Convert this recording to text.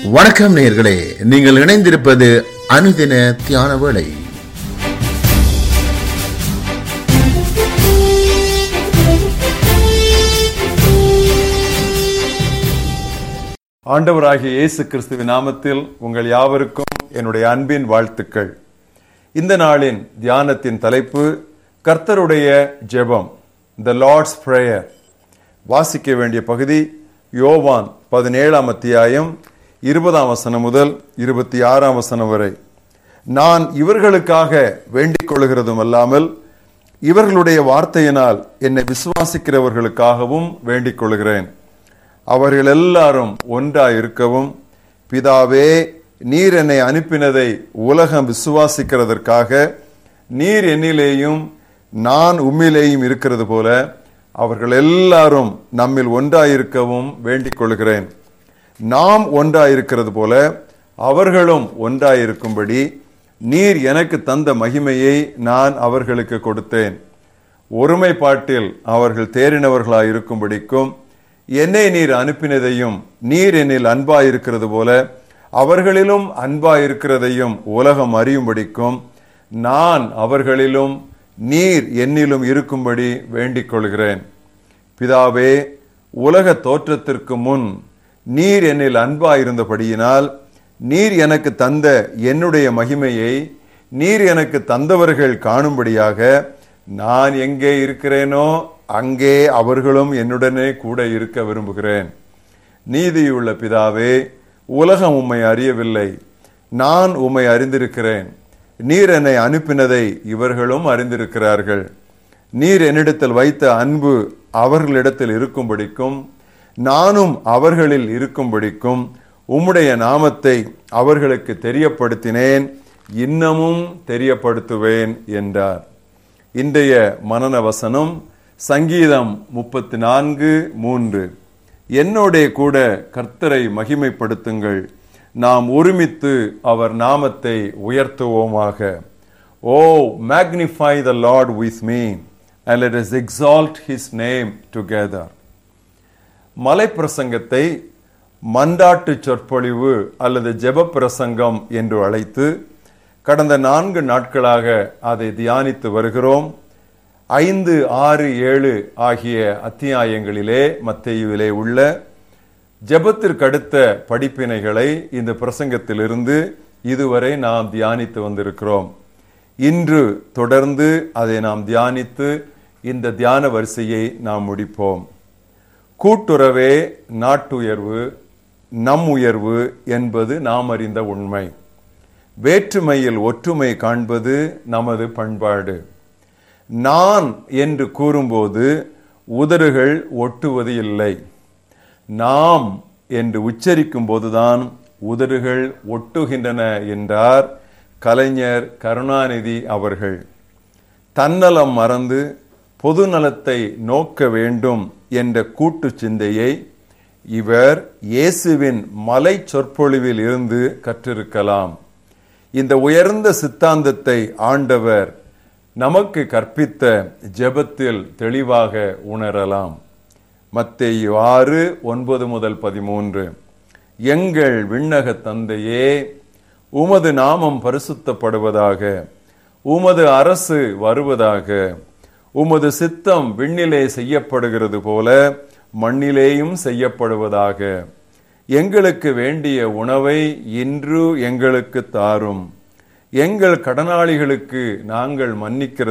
வணக்கம் நேயர்களே நீங்கள் இணைந்திருப்பது அனுதின தியான வேளை ஆண்டவராகிய இயேசு கிறிஸ்துவின் நாமத்தில் உங்கள் யாவருக்கும் என்னுடைய அன்பின் வாழ்த்துக்கள் இந்த நாளின் தியானத்தின் தலைப்பு கர்த்தருடைய ஜெபம் த லார்ட்ஸ் பிரேயர் வாசிக்க வேண்டிய பகுதி யோவான் பதினேழாம் அத்தியாயம் இருபதாம் வசனம் முதல் இருபத்தி ஆறாம் வசனம் வரை நான் இவர்களுக்காக வேண்டிக் கொள்கிறதும் அல்லாமல் இவர்களுடைய வார்த்தையினால் என்னை விசுவாசிக்கிறவர்களுக்காகவும் வேண்டிக் கொள்கிறேன் அவர்கள் எல்லாரும் ஒன்றாய் இருக்கவும் பிதாவே நீர் என்னை அனுப்பினதை உலகம் விசுவாசிக்கிறதற்காக நீர் என்னிலேயும் நான் உம்மிலேயும் இருக்கிறது போல அவர்கள் எல்லாரும் நம்மில் ஒன்றாயிருக்கவும் வேண்டிக் கொள்கிறேன் நாம் ஒன்றாயிருக்கிறது போல அவர்களும் ஒன்றாயிருக்கும்படி நீர் எனக்கு தந்த மகிமையை நான் அவர்களுக்கு கொடுத்தேன் ஒருமைப்பாட்டில் அவர்கள் தேறினவர்களாய் இருக்கும்படிக்கும் என்னை நீர் அனுப்பினதையும் நீர் என்னில் அன்பாயிருக்கிறது போல அவர்களிலும் அன்பாயிருக்கிறதையும் உலகம் அறியும்படிக்கும் நான் அவர்களிலும் நீர் என்னிலும் இருக்கும்படி வேண்டிக் கொள்கிறேன் பிதாவே உலக தோற்றத்திற்கு முன் நீர் என்னில் அன்பாயிருந்தபடியினால் நீர் எனக்கு தந்த என்னுடைய மகிமையை நீர் எனக்கு தந்தவர்கள் காணும்படியாக நான் எங்கே இருக்கிறேனோ அங்கே அவர்களும் என்னுடனே கூட இருக்க விரும்புகிறேன் நீதியுள்ள பிதாவே உலகம் உம்மை அறியவில்லை நான் உம்மை அறிந்திருக்கிறேன் நீர் என்னை அனுப்பினதை இவர்களும் அறிந்திருக்கிறார்கள் நீர் என்னிடத்தில் வைத்த அன்பு அவர்களிடத்தில் இருக்கும்படிக்கும் நானும் அவர்களில் இருக்கும்படிக்கும் உம்முடைய நாமத்தை அவர்களுக்கு தெரியப்படுத்தினேன் இன்னமும் தெரியப்படுத்துவேன் என்றார் இன்றைய மனன வசனம் சங்கீதம் முப்பத்தி நான்கு மூன்று என்னோட கூட கர்த்தரை மகிமைப்படுத்துங்கள் நாம் ஒருமித்து அவர் நாமத்தை உயர்த்துவோமாக O magnify the Lord with me and let us exalt his name together மலை பிரசங்கத்தை மண்டாட்டு சொற்பொழிவு அல்லது ஜெப பிரசங்கம் என்று அழைத்து கடந்த நான்கு நாட்களாக அதை தியானித்து வருகிறோம் ஐந்து ஆறு ஏழு ஆகிய அத்தியாயங்களிலே மத்தேயுவிலே உள்ள ஜெபத்திற்கு அடுத்த படிப்பினைகளை இந்த பிரசங்கத்திலிருந்து இதுவரை நாம் தியானித்து வந்திருக்கிறோம் இன்று தொடர்ந்து அதை நாம் தியானித்து இந்த தியான வரிசையை நாம் முடிப்போம் கூட்டுறவே நாட்டுயர்வு நம் உயர்வு என்பது நாம் அறிந்த உண்மை வேற்றுமையில் ஒற்றுமை காண்பது நமது பண்பாடு நான் என்று கூறும்போது உதடுகள் ஒட்டுவது இல்லை நாம் என்று உச்சரிக்கும் போதுதான் உதடுகள் ஒட்டுகின்றன என்றார் கலைஞர் கருணாநிதி அவர்கள் தன்னலம் மறந்து பொது நலத்தை நோக்க வேண்டும் என்ற கூட்டு சிந்தையை இவர் இயேசுவின் மலை சொற்பொழிவில் இருந்து கற்றிருக்கலாம் இந்த உயர்ந்த சித்தாந்தத்தை ஆண்டவர் நமக்கு கற்பித்த ஜெபத்தில் தெளிவாக உணரலாம் மத்தேயு ஆறு ஒன்பது முதல் பதிமூன்று எங்கள் விண்ணக தந்தையே உமது நாமம் பரிசுத்தப்படுவதாக உமது அரசு வருவதாக உமது சித்தம் விண்ணிலே செய்யப்படுகிறது போல மண்ணிலேயும் செய்யப்படுவதாக எங்களுக்கு வேண்டிய உணவை இன்று எங்களுக்கு தாரும் எங்கள் கடனாளிகளுக்கு நாங்கள் மன்னிக்கிறது